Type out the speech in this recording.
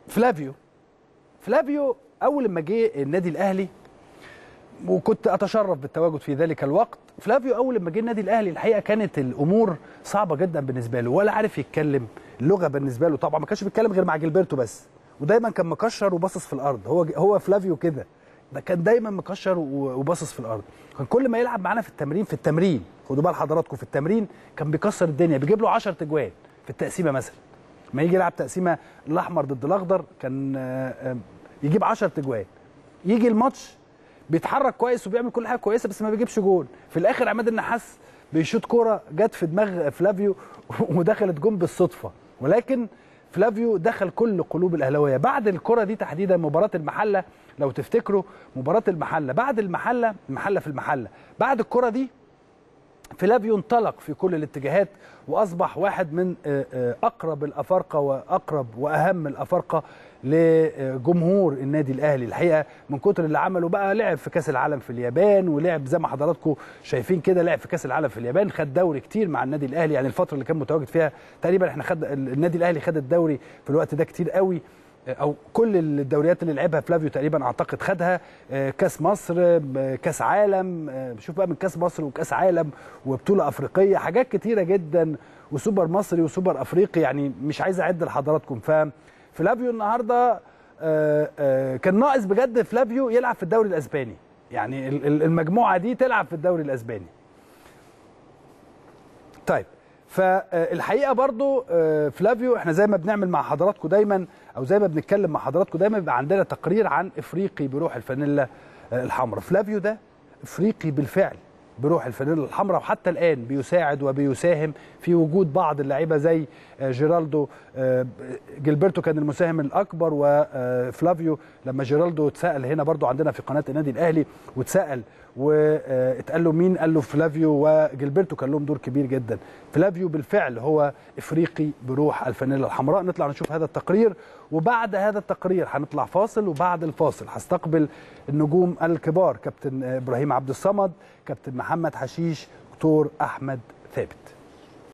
فلافيو فلافيو اول لما جه النادي الاهلي وكنت اتشرف بالتواجد في ذلك الوقت فلافيو اول لما جه النادي الاهلي الحقيقه كانت الامور صعبه جدا بالنسبه له ولا عارف يتكلم اللغه بالنسبه له طبعا ما كانش بيتكلم غير مع جilberto بس ودايما كان مكشر وباصص في الارض هو هو فلافيو كده ده كان دايما مكشر وباصص في الارض كان كل ما يلعب معانا في التمرين في التمرين خدوا بال حضراتكم في التمرين كان بيكسر الدنيا بيجيب له 10 تجوان في التقسيمه مثلا ما يجي يلعب تقسيمه الاحمر ضد الاخضر كان يجيب 10 تجوان يجي الماتش بيتحرك كويس وبيعمل كل حاجه كويسه بس ما بيجيبش جول في الاخر عماد النحاس بيشوط كوره جت في دماغ فلافيو ودخلت جون بالصدفه ولكن فلافيو دخل كل قلوب الاهلاويه بعد الكره دي تحديدا مباراه المحله لو تفتكروا مباراه المحله بعد المحله المحله في المحله بعد الكره دي فلافيو انطلق في كل الاتجاهات واصبح واحد من اقرب الافارقه واقرب واهم الافارقه لجمهور النادي الاهلي الحقيقه من كتر اللي عمله بقى لعب في كاس العالم في اليابان ولعب زي ما حضراتكم شايفين كده لعب في كاس العالم في اليابان خد دوري كتير مع النادي الاهلي يعني الفتره اللي كان متواجد فيها تقريبا احنا خد النادي الاهلي خد الدوري في الوقت ده كتير قوي او كل الدوريات اللي لعبها فلافيو تقريبا اعتقد خدها كاس مصر كاس عالم شوف بقى من كاس مصر وكاس عالم وبطوله افريقيه حاجات كتيره جدا وسوبر مصري وسوبر افريقي يعني مش عايز اعد لحضراتكم ففلافيو النهارده كان ناقص بجد فلافيو يلعب في الدوري الاسباني يعني المجموعه دي تلعب في الدوري الاسباني طيب فالحقيقه برضو فلافيو احنا زي ما بنعمل مع حضراتكم دايما او زي ما بنتكلم مع حضراتكم دايما بيبقى عندنا تقرير عن افريقي بروح الفانيلا الحمراء فلافيو ده افريقي بالفعل بروح الفانيلا الحمراء وحتى الان بيساعد وبيساهم في وجود بعض اللعيبه زي جيرالدو جilberto كان المساهم الاكبر وفلافيو لما جيرالدو اتسال هنا برضو عندنا في قناه النادي الاهلي واتسال واتقال له مين قال له فلافيو وجilberto كان لهم دور كبير جدا فلافيو بالفعل هو افريقي بروح الفانيلا الحمراء نطلع نشوف هذا التقرير وبعد هذا التقرير هنطلع فاصل وبعد الفاصل هستقبل النجوم الكبار كابتن ابراهيم عبد الصمد كابتن محمد حشيش دكتور احمد ثابت